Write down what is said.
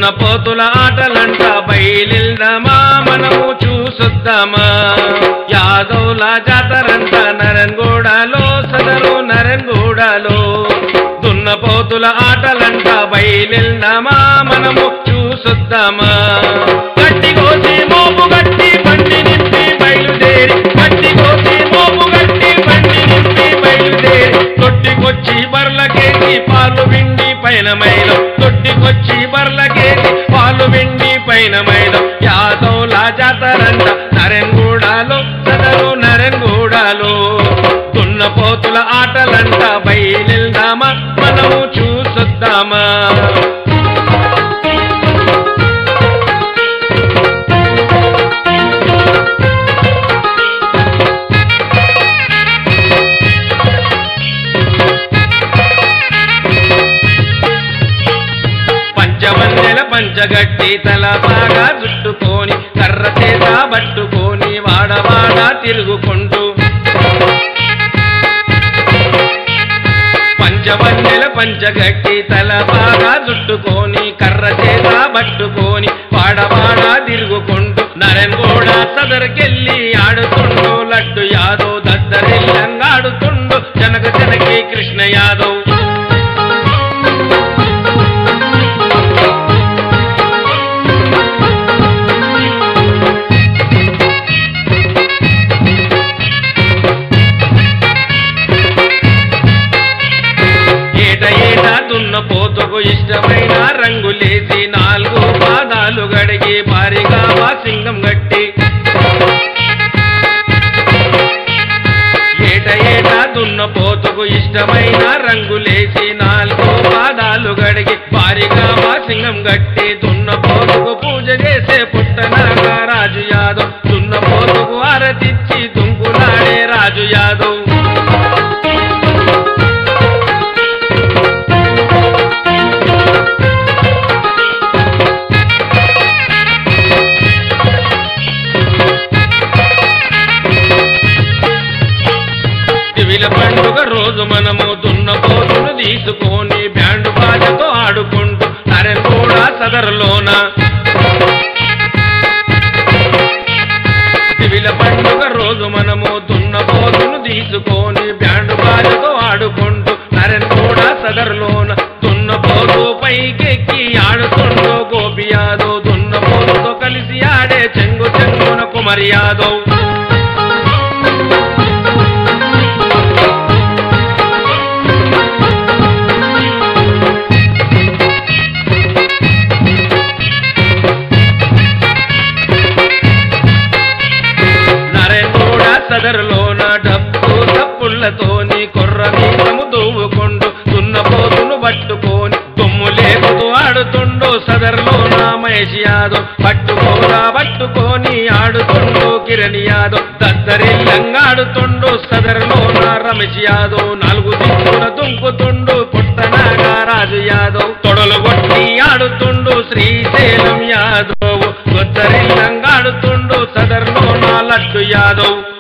దున్నపోతుల ఆటలంట బయలుదామా మనము చూసొద్దామా యాదవుల జాతరంట నరన్గూడలో సదరు నరన్గూడలో దున్నపోతుల ఆటలంట బయలుదామా మనము చూసొద్దామా గట్టి కోసి మోపు గట్టి బండి నింపి బయలుదేరి గట్టి కోసి మోపు గట్టి బండి నింపి బయలుదేరి తొట్టికొచ్చి బర్లకేసి పాలు విండి పైన మైలం తొట్టికొచ్చి బర్లకేసి పాలు విండి పైన మైలం యాదవుల జాతరంట నరెంగూడలో సదరు నరెంగూడలో దున్నపోతుల ఆటలంట బయలుదామా మనము చూసొద్దామా పంచవన్నెల పంచగట్టి తల బాగా చుట్టుకొని కర్ర చేత పట్టుకొని వాడవాడ తిరుగుకుంటూ పంచవన్నెల పంచగట్టి తల బాగా చుట్టుకొని కర్ర చేత పట్టుకొని వాడవాడ తిరుగుకుంటూ నరెన్గూడ సదరికెళ్ళి ఆడుతుండు లడ్డు యాదవ్ దద్దరిల్లంగా ఆడుతుండు జనక జనకి కృష్ణ యాదవ్ ఏట ఏట దున్న పోతుకు ఇష్టమైన రంగులేసి నాలుగు పాదాలు గడిగి భారీగా సింగం గట్టి ఏట ఏట దున్న పోతుకు ఇష్టమైన రంగులేసి నాలుగు పాదాలు గడిగి భారీగా సింగం గట్టి దున్న పోతుకు పూజ చేసే పుట్టనాగా రాజు యాదవ్ దున్న పోతుకు ఆరతిచ్చి దుంకులాడే రాజు యాదవ్ దివిల పండుగ రోజు మనము దున్నపోతును తీసుకొని బ్యాండు బాజతో ఆడుకుంటూ నరెంగూడ సదరులోన దివిల పండుగ రోజు మనము దున్నపోతును తీసుకొని బ్యాండు బాజతో ఆడుకుంటూ నరెంగూడ సదరులోన దున్నపోతు పైకెక్కి ఆడుతుండో గోపి యాదవ్ దున్నపోతుతో కలిసి ఆడే చెంగు చెంగున కుమరి యాదవ్ నరేంద్రుడ సదరులోన డప్పు తప్పులతోని కొర్ర మీసము దూవుకుండు దున్నపోతును పట్టుకొని దుమ్ము లేపుతూ ఆడుతుండు సదరులోన మహేష్ యాదవ్ పట్టుకోరా పట్టుకొని ఆడుతుండు కిరణ్ యాదవ్ దద్దరిల్లంగా ఆడుతుండు సదరులోన రమేష్ యాదవ్ నాలుగు దిక్కున దుంకుతుండు పుట్టనాగా రాజు యాదవ్ తొడలు కొట్టి ఆడుతుండు శ్రీశైలం యాదవ్ గొద్దరిల్లంగా ఆడుతుండు సదర్లో నా లడ్డు యాదవ్